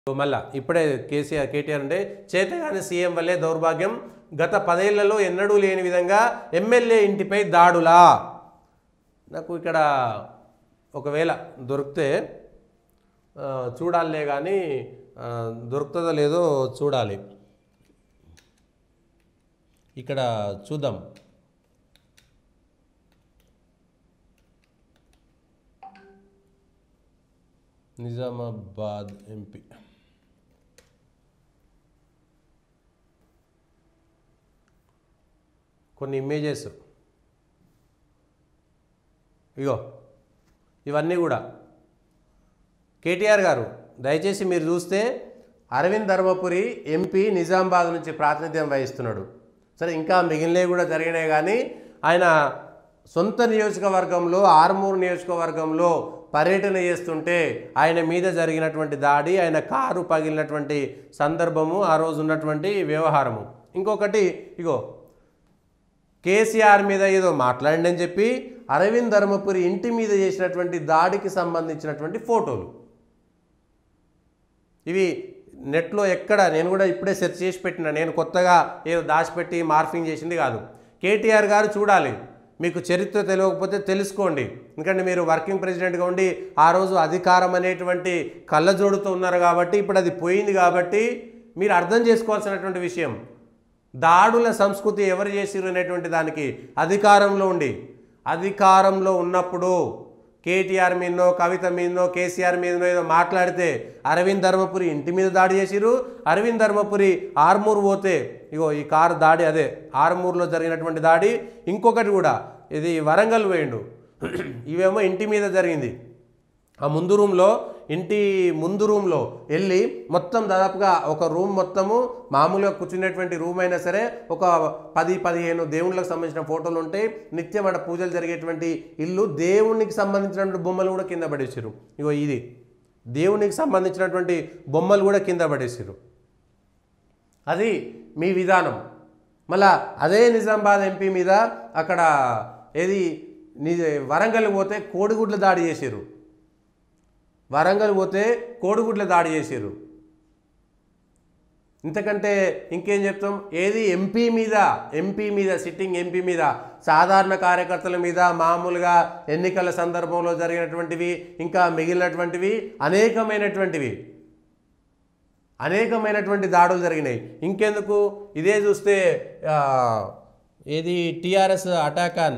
మళ్ళా ఇప్పుడే కేసీఆర్ కేటీఆర్ అంటే చేతగాని సీఎం వల్లే దౌర్భాగ్యం గత పదేళ్లలో ఎన్నడూ లేని విధంగా ఎమ్మెల్యే ఇంటిపై దాడులా నాకు ఇక్కడ ఒకవేళ దొరికితే ఆ, చూడాలే కానీ ఆ, దొరుకుతుందో లేదో చూడాలి ఇక్కడ చూద్దాం నిజామాబాద్ ఎంపీ కొన్ని ఇమేజెస్ ఇగో ఇవన్నీ కూడా కేటీఆర్ గారు దయచేసి మీరు చూస్తే అరవింద్ ధర్మపురి ఎంపీ నిజామాబాద్ నుంచి ప్రాతినిధ్యం వహిస్తున్నాడు సరే ఇంకా మిగిలినవి కూడా జరిగినాయి కానీ ఆయన సొంత నియోజకవర్గంలో ఆర్మూరు నియోజకవర్గంలో పర్యటన చేస్తుంటే ఆయన మీద జరిగినటువంటి దాడి ఆయన కారు పగిలినటువంటి సందర్భము ఆ రోజు ఉన్నటువంటి వ్యవహారము ఇంకొకటి ఇగో కేసీఆర్ మీద ఏదో మాట్లాడండి చెప్పి అరవింద్ ధర్మపురి ఇంటి మీద చేసినటువంటి దాడికి సంబంధించినటువంటి ఫోటోలు ఇవి నెట్లో ఎక్కడ నేను కూడా ఇప్పుడే సెర్చ్ చేసి పెట్టిన నేను కొత్తగా ఏదో దాచిపెట్టి మార్ఫింగ్ చేసింది కాదు కేటీఆర్ గారు చూడాలి మీకు చరిత్ర తెలియకపోతే తెలుసుకోండి ఎందుకంటే మీరు వర్కింగ్ ప్రెసిడెంట్గా ఉండి ఆ రోజు అధికారం అనేటువంటి కళ్ళజోడుతో ఉన్నారు కాబట్టి ఇప్పుడు అది పోయింది కాబట్టి మీరు అర్థం చేసుకోవాల్సినటువంటి విషయం దాడుల సంస్కృతి ఎవరు చేసిరు అనేటువంటి దానికి అధికారంలో ఉండి అధికారంలో ఉన్నప్పుడు కేటీఆర్ మీదనో కవిత మీదనో కేసీఆర్ మీదనో ఏదో మాట్లాడితే అరవింద్ ధర్మపురి ఇంటి మీద దాడి చేసిరు అరవింద్ ధర్మపురి ఆర్మూర్ పోతే ఇగో ఈ కారు దాడి అదే ఆర్మూర్లో జరిగినటువంటి దాడి ఇంకొకటి కూడా ఇది వరంగల్ పోయిండు ఇవేమో ఇంటి మీద జరిగింది ఆ ముందు రూమ్లో ఇంటి ముందు రూమ్లో వెళ్ళి మొత్తం దాదాపుగా ఒక రూమ్ మొత్తము మామూలుగా కూర్చునేటువంటి రూమ్ అయినా సరే ఒక పది పదిహేను దేవుళ్ళకి సంబంధించిన ఫోటోలు ఉంటాయి నిత్యం అక్కడ పూజలు జరిగేటువంటి ఇల్లు దేవునికి సంబంధించినటువంటి బొమ్మలు కూడా కింద పడేసారు ఇగో ఇది దేవునికి సంబంధించినటువంటి బొమ్మలు కూడా కింద పడేసారు అది మీ విధానం మళ్ళా అదే నిజామాబాద్ ఎంపీ మీద అక్కడ ఏది ని వరంగల్ పోతే కోడిగుడ్ల దాడి చేసారు వరంగల్ పోతే కోడిగుడ్ల దాడి చేసారు ఇంతకంటే ఇంకేం చెప్తాం ఏది ఎంపీ మీద ఎంపీ మీద సిట్టింగ్ ఎంపీ మీద సాధారణ కార్యకర్తల మీద మామూలుగా ఎన్నికల సందర్భంలో జరిగినటువంటివి ఇంకా మిగిలినటువంటివి అనేకమైనటువంటివి అనేకమైనటువంటి దాడులు జరిగినాయి ఇంకెందుకు ఇదే చూస్తే ఆ, ఏది టిఆర్ఎస్ అటాక్ ఆన్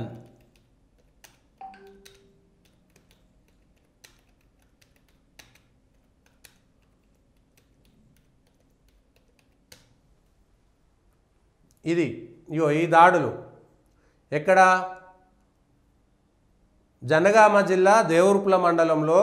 ఇది ఇగో ఈ దాడులు ఎక్కడ జనగామ జిల్లా దేవరుపుల మండలంలో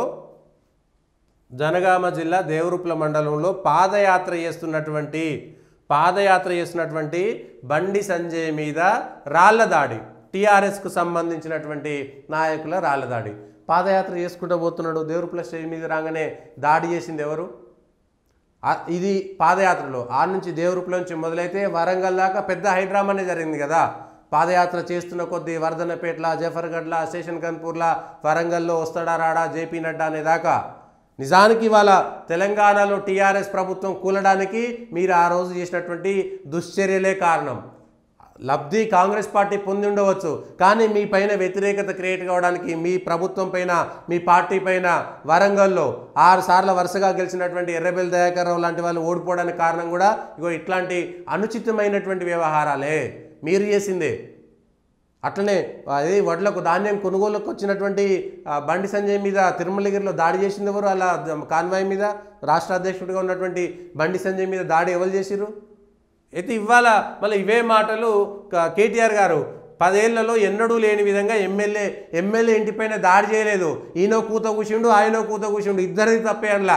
జనగామ జిల్లా దేవరుపుల మండలంలో పాదయాత్ర చేస్తున్నటువంటి పాదయాత్ర చేస్తున్నటువంటి బండి సంజయ్ మీద రాళ్ల దాడి టీఆర్ఎస్కు సంబంధించినటువంటి నాయకుల రాళ్ల దాడి పాదయాత్ర చేసుకుంటూ పోతున్నాడు దేవరుపుల స్టేజ్ మీద రాగానే దాడి చేసింది ఎవరు ఆ- ఇది పాదయాత్రలో ఆ నుంచి దేవరూపుల నుంచి మొదలైతే వరంగల్ దాకా పెద్ద హైడ్రామానే జరిగింది కదా పాదయాత్ర చేస్తున్న కొద్దీ వర్ధనపేట్ల జఫర్గఢ్ల స్టేషన్ కన్పూర్ల వరంగల్లో వస్తాడా రాడా జేపీ నడ్డా అనే దాకా నిజానికి ఇవాళ తెలంగాణలో టీఆర్ఎస్ ప్రభుత్వం కూలడానికి మీరు ఆ రోజు చేసినటువంటి దుశ్చర్యలే కారణం లబ్ధి కాంగ్రెస్ పార్టీ పొంది ఉండవచ్చు కానీ మీ పైన వ్యతిరేకత క్రియేట్ కావడానికి మీ ప్రభుత్వం పైన మీ పార్టీ పైన వరంగల్లో ఆరు సార్లు వరుసగా గెలిచినటువంటి ఎర్రబెల్లి దయాకర్ రావు లాంటి వాళ్ళు ఓడిపోవడానికి కారణం కూడా ఇగో ఇట్లాంటి అనుచితమైనటువంటి వ్యవహారాలే మీరు చేసిందే అట్లనే అదే వడ్లకు ధాన్యం కొనుగోలుకు వచ్చినటువంటి ఆ, బండి సంజయ్ మీద తిరుమలగిరిలో దాడి చేసింది ఎవరు అలా కాన్వాయ్ మీద రాష్ట్ర అధ్యక్షుడిగా ఉన్నటువంటి బండి సంజయ్ మీద దాడి ఎవరు చేసిరు అయితే ఇవాళ మళ్ళీ ఇవే మాటలు క- కేటీఆర్ గారు పదేళ్లలో ఎన్నడూ లేని విధంగా ఎమ్మెల్యే ఎమ్మెల్యే ఇంటిపైన దాడి చేయలేదు ఈయనో కూత కూర్చుండు ఆయనో కూత కూర్చుండు ఇద్దరిది తప్పే అనలా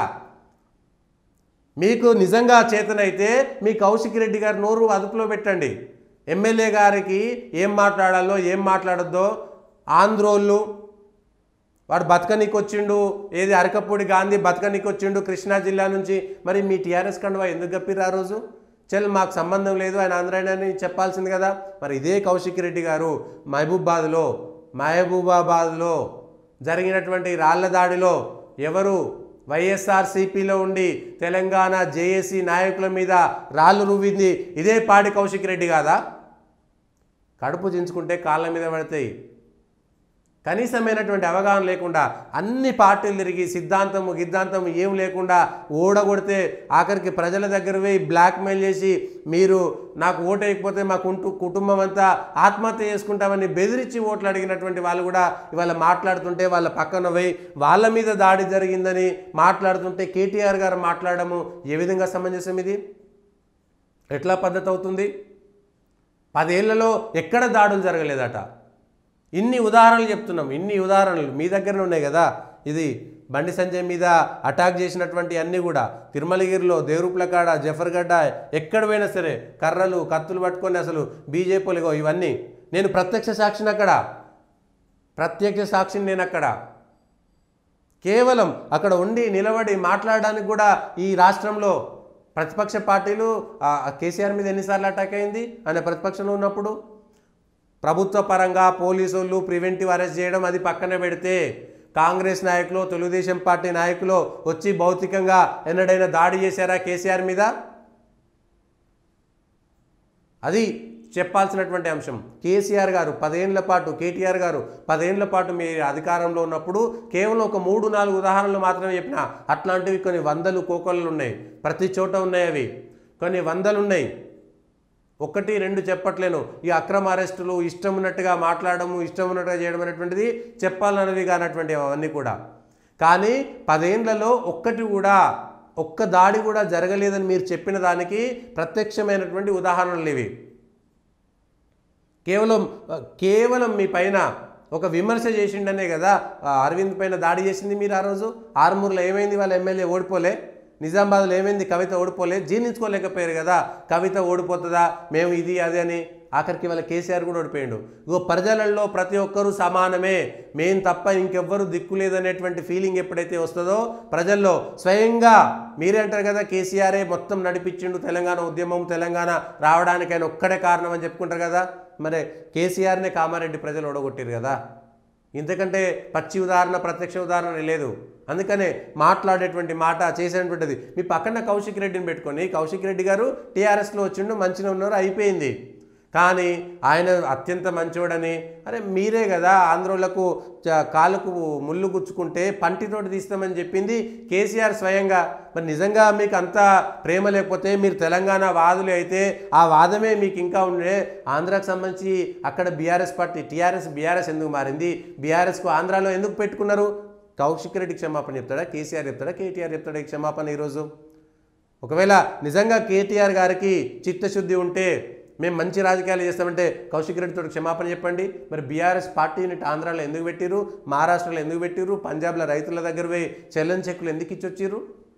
మీకు నిజంగా చేతనైతే మీ కౌశిక్ రెడ్డి గారి నోరు అదుపులో పెట్టండి ఎమ్మెల్యే గారికి ఏం మాట్లాడాలో ఏం మాట్లాడొద్దో ఆంధ్రోళ్ళు వాడు బతకనీకి వచ్చిండు ఏది అరకపూడి గాంధీ బతకనీకి వచ్చిండు కృష్ణా జిల్లా నుంచి మరి మీ టీఆర్ఎస్ కండువా ఎందుకు గప్పిర్రు ఆ రోజు చల్ మాకు సంబంధం లేదు ఆయన ఆంధ్రాయనని చెప్పాల్సింది కదా మరి ఇదే కౌశిక్ రెడ్డి గారు మహబూబాద్లో మహబూబాబాద్లో జరిగినటువంటి రాళ్ల దాడిలో ఎవరు వైఎస్ఆర్సీపీలో ఉండి తెలంగాణ జేఏసీ నాయకుల మీద రాళ్ళు రువ్వింది ఇదే పాడి కౌశిక్ రెడ్డి కాదా కడుపు చించుకుంటే కాళ్ళ మీద పడతాయి కనీసమైనటువంటి అవగాహన లేకుండా అన్ని పార్టీలు తిరిగి సిద్ధాంతము గిద్ధాంతము ఏం లేకుండా ఓడగొడితే ఆఖరికి ప్రజల దగ్గర పోయి బ్లాక్మెయిల్ చేసి మీరు నాకు ఓటు వేయకపోతే మా కుంటు కుటుంబం అంతా ఆత్మహత్య చేసుకుంటామని బెదిరించి ఓట్లు అడిగినటువంటి వాళ్ళు కూడా ఇవాళ మాట్లాడుతుంటే వాళ్ళ పక్కన పోయి వాళ్ళ మీద దాడి జరిగిందని మాట్లాడుతుంటే కేటీఆర్ గారు మాట్లాడము ఏ విధంగా సమంజసం ఇది ఎట్లా పద్ధతి అవుతుంది పదేళ్లలో ఎక్కడ దాడులు జరగలేదట ఇన్ని ఉదాహరణలు చెప్తున్నాం ఇన్ని ఉదాహరణలు మీ దగ్గరనే ఉన్నాయి కదా ఇది బండి సంజయ్ మీద అటాక్ చేసినటువంటి అన్నీ కూడా తిరుమలగిరిలో దేవరూపుల కాడ జఫర్గడ్డ ఎక్కడ పోయినా సరే కర్రలు కత్తులు పట్టుకొని అసలు బీజేపీలు ఇవన్నీ నేను ప్రత్యక్ష సాక్షిని అక్కడ ప్రత్యక్ష సాక్షిని నేను అక్కడ కేవలం అక్కడ ఉండి నిలబడి మాట్లాడడానికి కూడా ఈ రాష్ట్రంలో ప్రతిపక్ష పార్టీలు ఆ, ఆ కేసీఆర్ మీద ఎన్నిసార్లు అటాక్ అయింది ఆయన ప్రతిపక్షంలో ఉన్నప్పుడు ప్రభుత్వ పరంగా పోలీసులు ప్రివెంటివ్ అరెస్ట్ చేయడం అది పక్కన పెడితే కాంగ్రెస్ నాయకులు తెలుగుదేశం పార్టీ నాయకులు వచ్చి భౌతికంగా ఎన్నడైనా దాడి చేశారా కేసీఆర్ మీద అది చెప్పాల్సినటువంటి అంశం కేసీఆర్ గారు పదేళ్ల పాటు కేటీఆర్ గారు పదేళ్ల పాటు మీ అధికారంలో ఉన్నప్పుడు కేవలం ఒక మూడు నాలుగు ఉదాహరణలు మాత్రమే చెప్పిన అట్లాంటివి కొన్ని వందలు కోకొల్లలు ఉన్నాయి ప్రతి చోట ఉన్నాయి అవి కొన్ని వందలు ఉన్నాయి ఒకటి రెండు చెప్పట్లేను ఈ అక్రమ అరెస్టులు ఇష్టం ఉన్నట్టుగా మాట్లాడము ఇష్టం ఉన్నట్టుగా చేయడం అనేటువంటిది చెప్పాలన్నవి కానటువంటి అవన్నీ కూడా కానీ పదేళ్లలో ఒక్కటి కూడా ఒక్క దాడి కూడా జరగలేదని మీరు చెప్పిన దానికి ప్రత్యక్షమైనటువంటి ఉదాహరణలు ఇవి కేవలం కేవలం మీ పైన ఒక విమర్శ చేసిండనే కదా ఆ అరవింద్ పైన దాడి చేసింది మీరు ఆ రోజు ఆరుమూరులో ఏమైంది వాళ్ళ ఎమ్మెల్యే ఓడిపోలే నిజామాబాద్లో ఏమైంది కవిత ఓడిపోలే జీర్ణించుకోలేకపోయారు కదా కవిత ఓడిపోతుందా మేము ఇది అది అని ఆఖరికి వాళ్ళ కేసీఆర్ కూడా ఓడిపోయిండు ఇగో ప్రజలలో ప్రతి ఒక్కరూ సమానమే మేం తప్ప ఇంకెవ్వరు దిక్కు లేదనేటువంటి ఫీలింగ్ ఎప్పుడైతే వస్తుందో ప్రజల్లో స్వయంగా మీరే అంటారు కదా కేసీఆరే మొత్తం నడిపించిండు తెలంగాణ ఉద్యమం తెలంగాణ రావడానికి ఆయన ఒక్కడే కారణం అని చెప్పుకుంటారు కదా మరి కేసీఆర్నే కామారెడ్డి ప్రజలు ఓడగొట్టారు కదా ఇంతకంటే పచ్చి ఉదాహరణ ప్రత్యక్ష ఉదాహరణ లేదు అందుకనే మాట్లాడేటువంటి మాట చేసేటువంటిది మీ పక్కన కౌశిక్ రెడ్డిని పెట్టుకొని కౌశిక్ రెడ్డి గారు టీఆర్ఎస్లో వచ్చిండు మంచిగా ఉన్నారు అయిపోయింది కానీ ఆయన అత్యంత మంచోడని అరే మీరే కదా ఆంధ్రోళ్లకు చ- కాలుకు ముళ్ళు గుచ్చుకుంటే పంటితోటి తీస్తామని చెప్పింది కేసీఆర్ స్వయంగా మరి నిజంగా మీకు అంత ప్రేమ లేకపోతే మీరు తెలంగాణ వాదులు అయితే ఆ వాదమే మీకు ఇంకా ఉండే ఆంధ్రాకు సంబంధించి అక్కడ బీఆర్ఎస్ పార్టీ టీఆర్ఎస్ బీఆర్ఎస్ ఎందుకు మారింది బీఆర్ఎస్కు ఆంధ్రాలో ఎందుకు పెట్టుకున్నారు కౌశిక్ రెడ్డి క్షమాపణ చెప్తాడా కేసీఆర్ చెప్తాడా కేటీఆర్ చెప్తాడా ఈ క్షమాపణ ఈరోజు ఒకవేళ నిజంగా కేటీఆర్ గారికి చిత్తశుద్ధి ఉంటే మేము మంచి రాజకీయాలు చేస్తామంటే కౌశిక్ రెడ్డితో క్షమాపణ చెప్పండి మరి బీఆర్ఎస్ పార్టీ యూనిట్ ఆంధ్రాలో ఎందుకు పెట్టిరు మహారాష్ట్రలో ఎందుకు పెట్టిరు పంజాబ్లో రైతుల దగ్గర పోయి చెల్లని చెక్కులు ఎందుకు ఇచ్చొచ్చిర్రు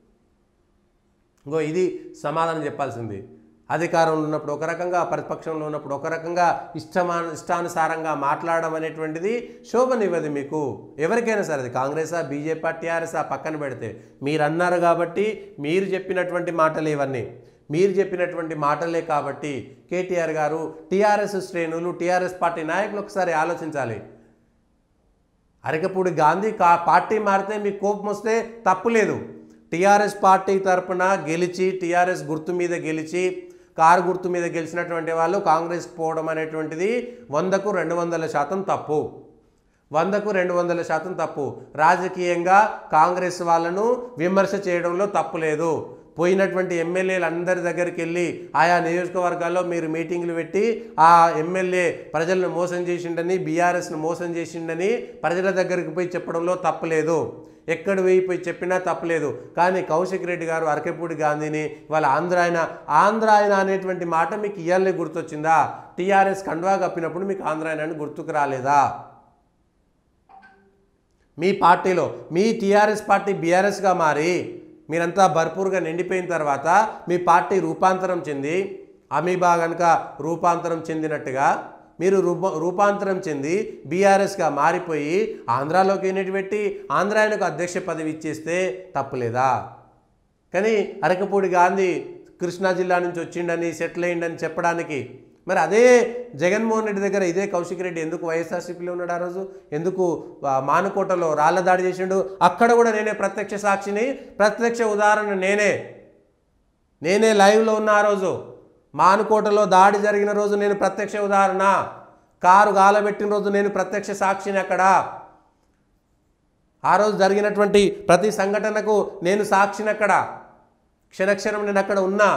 ఇంకో ఇది సమాధానం చెప్పాల్సింది అధికారంలో ఉన్నప్పుడు ఒక రకంగా ప్రతిపక్షంలో ఉన్నప్పుడు ఒక రకంగా ఇష్టమా ఇష్టానుసారంగా మాట్లాడడం అనేటువంటిది శోభనివ్వదు మీకు ఎవరికైనా సరే అది కాంగ్రెసా బీజేపీ టీఆర్ఎస్ ఆ పక్కన పెడితే మీరు అన్నారు కాబట్టి మీరు చెప్పినటువంటి మాటలు ఇవన్నీ మీరు చెప్పినటువంటి మాటలే కాబట్టి కేటీఆర్ గారు టీఆర్ఎస్ శ్రేణులు టీఆర్ఎస్ పార్టీ నాయకులు ఒకసారి ఆలోచించాలి అరకపూడి గాంధీ కా పార్టీ మారితే మీకు కోపం వస్తే తప్పులేదు టీఆర్ఎస్ పార్టీ తరపున గెలిచి టీఆర్ఎస్ గుర్తు మీద గెలిచి కారు గుర్తు మీద గెలిచినటువంటి వాళ్ళు కాంగ్రెస్కి పోవడం అనేటువంటిది వందకు రెండు వందల శాతం తప్పు వందకు రెండు వందల శాతం తప్పు రాజకీయంగా కాంగ్రెస్ వాళ్ళను విమర్శ చేయడంలో తప్పు లేదు పోయినటువంటి ఎమ్మెల్యేలు అందరి దగ్గరికి వెళ్ళి ఆయా నియోజకవర్గాల్లో మీరు మీటింగ్లు పెట్టి ఆ ఎమ్మెల్యే ప్రజలను మోసం చేసిండని బీఆర్ఎస్ను మోసం చేసిండని ప్రజల దగ్గరికి పోయి చెప్పడంలో తప్పులేదు ఎక్కడ పోయి పోయి చెప్పినా తప్పలేదు కానీ కౌశిక్ రెడ్డి గారు అరకెపూడి గాంధీని వాళ్ళ ఆంధ్ర ఆయన ఆంధ్ర ఆయన అనేటువంటి మాట మీకు ఇయ్యాలనే గుర్తొచ్చిందా టీఆర్ఎస్ కండువా కప్పినప్పుడు మీకు ఆంధ్ర ఆయన అని గుర్తుకు రాలేదా మీ పార్టీలో మీ టీఆర్ఎస్ పార్టీ బీఆర్ఎస్గా మారి మీరంతా భర్పూర్గా నిండిపోయిన తర్వాత మీ పార్టీ రూపాంతరం చెంది అమీబా కనుక రూపాంతరం చెందినట్టుగా మీరు రూప రూపాంతరం చెంది బీఆర్ఎస్గా మారిపోయి ఆంధ్రాలోకి యూనిట్ పెట్టి ఆంధ్ర ఆయనకు అధ్యక్ష పదవి ఇచ్చేస్తే తప్పులేదా కానీ అరకపూడి గాంధీ కృష్ణా జిల్లా నుంచి వచ్చిండని సెటిల్ అయ్యిండని చెప్పడానికి మరి అదే జగన్మోహన్ రెడ్డి దగ్గర ఇదే కౌశిక్ రెడ్డి ఎందుకు వైఎస్ఆర్సీపీలో ఉన్నాడు ఆ రోజు ఎందుకు ఆ, మానుకోటలో రాళ్ల దాడి చేసిండు అక్కడ కూడా నేనే ప్రత్యక్ష సాక్షిని ప్రత్యక్ష ఉదాహరణ నేనే నేనే లైవ్లో ఉన్న ఆ రోజు మానుకోటలో దాడి జరిగిన రోజు నేను ప్రత్యక్ష ఉదాహరణ కారు గాలబెట్టిన రోజు నేను ప్రత్యక్ష సాక్షిని అక్కడ ఆ రోజు జరిగినటువంటి ప్రతి సంఘటనకు నేను సాక్షిని అక్కడ క్షణక్షణం నేను అక్కడ ఉన్నా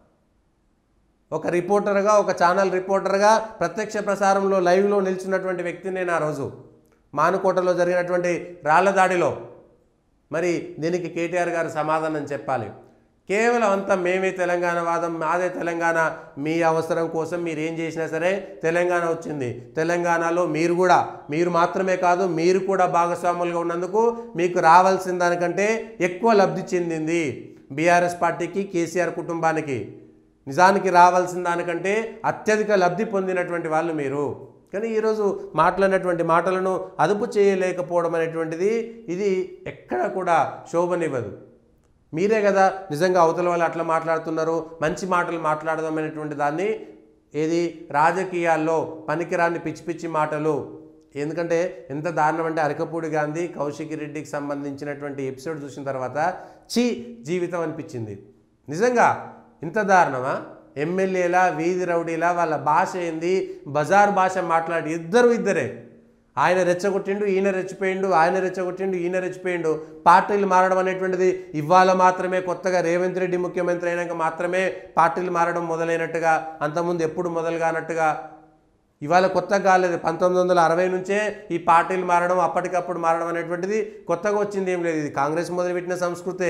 ఒక రిపోర్టర్గా ఒక ఛానల్ రిపోర్టర్గా ప్రత్యక్ష ప్రసారంలో లైవ్లో నిల్చున్నటువంటి వ్యక్తి నేను ఆ రోజు మానుకోటలో జరిగినటువంటి రాళ్ల దాడిలో మరి దీనికి కేటీఆర్ గారు సమాధానం చెప్పాలి కేవలం అంతా మేమే తెలంగాణ వాదం మాదే తెలంగాణ మీ అవసరం కోసం మీరు ఏం చేసినా సరే తెలంగాణ వచ్చింది తెలంగాణలో మీరు కూడా మీరు మాత్రమే కాదు మీరు కూడా భాగస్వాములుగా ఉన్నందుకు మీకు రావాల్సిన దానికంటే ఎక్కువ లబ్ధి చెందింది బీఆర్ఎస్ పార్టీకి కేసీఆర్ కుటుంబానికి నిజానికి రావాల్సిన దానికంటే అత్యధిక లబ్ధి పొందినటువంటి వాళ్ళు మీరు కానీ ఈరోజు మాట్లాడినటువంటి మాటలను అదుపు చేయలేకపోవడం అనేటువంటిది ఇది ఎక్కడ కూడా శోభనివ్వదు మీరే కదా నిజంగా అవతల వాళ్ళు అట్లా మాట్లాడుతున్నారు మంచి మాటలు మాట్లాడదాం అనేటువంటి దాన్ని ఏది రాజకీయాల్లో పనికిరాని పిచ్చి పిచ్చి మాటలు ఎందుకంటే ఎంత దారుణం అంటే అరకపూడి గాంధీ కౌశిక్ రెడ్డికి సంబంధించినటువంటి ఎపిసోడ్ చూసిన తర్వాత చీ జీవితం అనిపించింది నిజంగా ఇంత దారుణమా ఎమ్మెల్యేలా వీధి రౌడీలా వాళ్ళ భాష ఏంది బజార్ భాష మాట్లాడి ఇద్దరు ఇద్దరే ఆయన రెచ్చగొట్టిండు ఈయన రెచ్చిపోయిండు ఆయన రెచ్చగొట్టిండు ఈయన రెచ్చిపోయిండు పార్టీలు మారడం అనేటువంటిది ఇవాళ మాత్రమే కొత్తగా రేవంత్ రెడ్డి ముఖ్యమంత్రి అయినాక మాత్రమే పార్టీలు మారడం మొదలైనట్టుగా అంతకుముందు ఎప్పుడు మొదలు కానట్టుగా ఇవాళ కొత్తగా కాలేదు పంతొమ్మిది వందల అరవై నుంచే ఈ పార్టీలు మారడం అప్పటికప్పుడు మారడం అనేటువంటిది కొత్తగా వచ్చింది ఏం లేదు ఇది కాంగ్రెస్ మొదలుపెట్టిన సంస్కృతే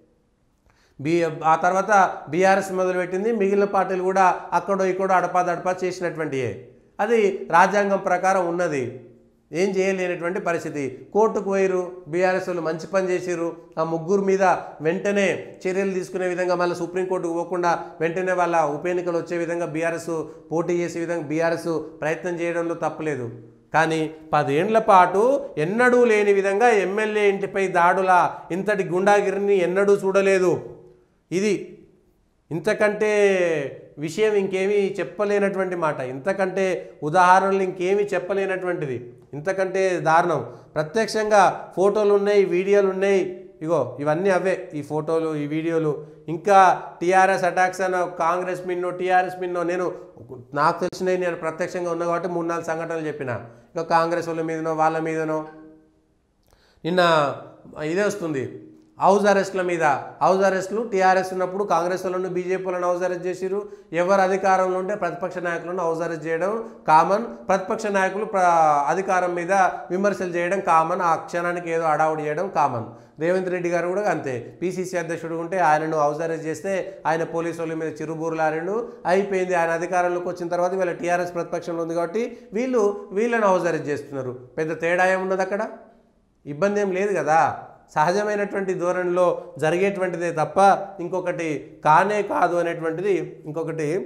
బి ఆ తర్వాత బీఆర్ఎస్ మొదలుపెట్టింది మిగిలిన పార్టీలు కూడా అక్కడో ఇక్కడో అడపా దడపా చేసినటువంటియే అది రాజ్యాంగం ప్రకారం ఉన్నది ఏం చేయలేనటువంటి పరిస్థితి కోర్టుకు పోయిరు బీఆర్ఎస్ వాళ్ళు మంచి పని చేసిరు ఆ ముగ్గురు మీద వెంటనే చర్యలు తీసుకునే విధంగా మళ్ళీ సుప్రీంకోర్టుకు పోకుండా వెంటనే వాళ్ళ ఉప ఎన్నికలు వచ్చే విధంగా బీఆర్ఎస్ పోటీ చేసే విధంగా బీఆర్ఎస్ ప్రయత్నం చేయడంలో తప్పలేదు కానీ పదేండ్ల పాటు ఎన్నడూ లేని విధంగా ఎమ్మెల్యే ఇంటిపై దాడుల ఇంతటి గుండాగిరిని ఎన్నడూ చూడలేదు ఇది ఇంతకంటే విషయం ఇంకేమీ చెప్పలేనటువంటి మాట ఇంతకంటే ఉదాహరణలు ఇంకేమీ చెప్పలేనటువంటిది ఇంతకంటే దారుణం ప్రత్యక్షంగా ఫోటోలు ఉన్నాయి వీడియోలు ఉన్నాయి ఇగో ఇవన్నీ అవే ఈ ఫోటోలు ఈ వీడియోలు ఇంకా టీఆర్ఎస్ అటాక్స్ అన్న కాంగ్రెస్ మిన్నో టీఆర్ఎస్ మిన్నో నేను నాకు తెలిసినవి నేను ప్రత్యక్షంగా ఉన్నా కాబట్టి మూడు నాలుగు సంఘటనలు చెప్పిన ఇక కాంగ్రెస్ వాళ్ళ మీదనో వాళ్ళ మీదనో నిన్న ఇదే వస్తుంది హౌస్ అరెస్ట్ల మీద హౌస్ అరెస్టులు టీఆర్ఎస్ ఉన్నప్పుడు కాంగ్రెస్ వాళ్ళను బీజేపీ వాళ్ళని హౌస్ అరెస్ట్ చేసిరు ఎవరు అధికారంలో ఉంటే ప్రతిపక్ష నాయకులను హౌస్ అరెస్ట్ చేయడం కామన్ ప్రతిపక్ష నాయకులు ప్ర అధికారం మీద విమర్శలు చేయడం కామన్ ఆ క్షణానికి ఏదో అడావుడి చేయడం కామన్ రేవంత్ రెడ్డి గారు కూడా అంతే పీసీసీ అధ్యక్షుడు ఉంటే ఆయనను హౌస్ అరెస్ట్ చేస్తే ఆయన పోలీసు వాళ్ళ మీద చిరుబూరులారిండు అయిపోయింది ఆయన అధికారంలోకి వచ్చిన తర్వాత వీళ్ళ టీఆర్ఎస్ ప్రతిపక్షంలో ఉంది కాబట్టి వీళ్ళు వీళ్ళని హౌస్ అరెస్ట్ చేస్తున్నారు పెద్ద తేడా ఏమున్నది అక్కడ ఇబ్బంది ఏం లేదు కదా సహజమైనటువంటి ధోరణిలో జరిగేటువంటిదే తప్ప ఇంకొకటి కానే కాదు అనేటువంటిది ఇంకొకటి